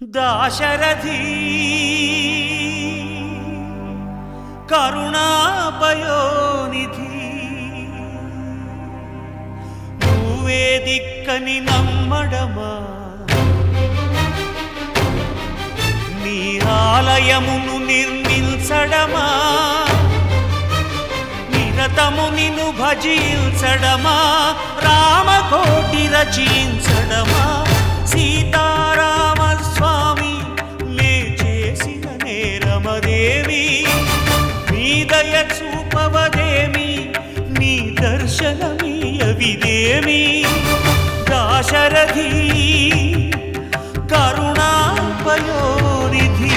దాశరథి కరుణాపయోనిధి నువ్వే దిక్కని నమ్మడమా నీ ఆలయమును నిర్మించడమా నిరతము నిన్ను భజించడమా రామకోటి రచించడమా సీతారామ స్వామి నే చేసిన నేరమదేవి నీ దయ చూపవదేమి నీ దర్శనమీయవిదేమి దాశరథి కరుణాపయోనిధి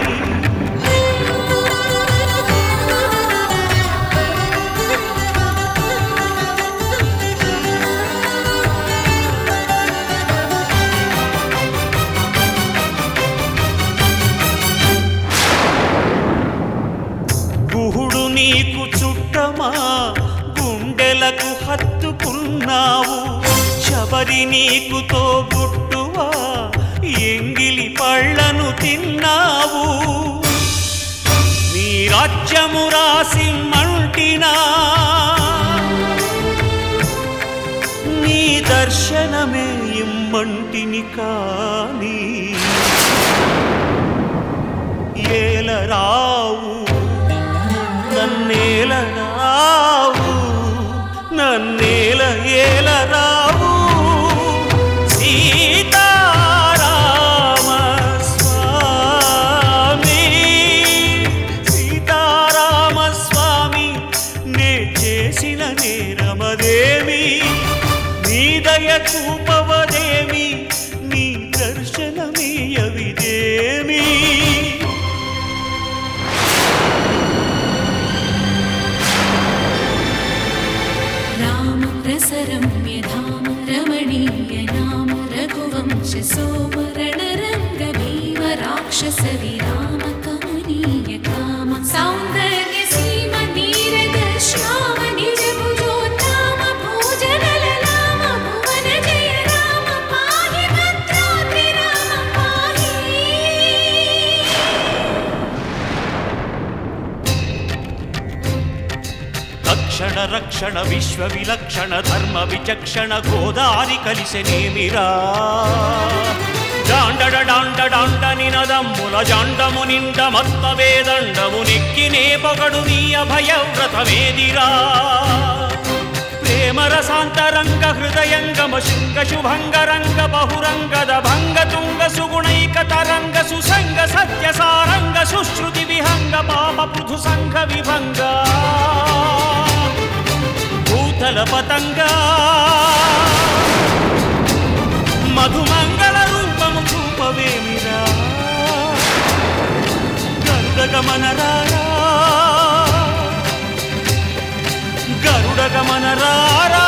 గుహుడు నీకు చుట్టమా గుండెలకు హత్తుకున్నావు శబరి నీకు తోబుట్టువా ఎంగిలి పళ్ళను తిన్నావు నీ రాజ్యము రాసి మంటినా నీ దర్శనమే ఇమ్మంటిని కానీ ఏలరావు నన్నేలరావు నన్నేల ఏలరావు సీతారామ స్వామి సీతారామ స్వామి నే చేసిన నేరమదేమి నీ దయ చూపవదేమి నీ దర్శనమీయవిదేమి राम रसरम्यधाम रमणीयनाम रघुवंशसोमरणरङ्गभीम राक्षसविराम कमनीय काम सौन्दर्य सीम नीरद श्याम निजभुजोत्ताम भोजनललाम भुवन जय राम पाहि भद्राद्रि राम पाहि రక్షణ రక్షణ విశ్వ విలక్షణ ధర్మ విచక్షణ గోదారి కలిసెనేమిరా జాండడ డాండ డాండ నినదమ్ముల జాండము నిండ మత్త వేదండము నెక్కినే పొగడు నీ అభయ వ్రతమేదిరా ప్రేమ రసాంతరంగ హృదయంగమ శృంగ శుభంగ రంగ బహురంగద భంగ తుంగ సుగుణైక తరంగ సుసంగ సత్య సారంగ సుశ్రుతి విహంగ పాప పృథు సంఘ విభంగ భూతల పతంగా మధుమంగళ రూపము చూపవేమిరా గరుడగమనరారా గరుడగమనరారా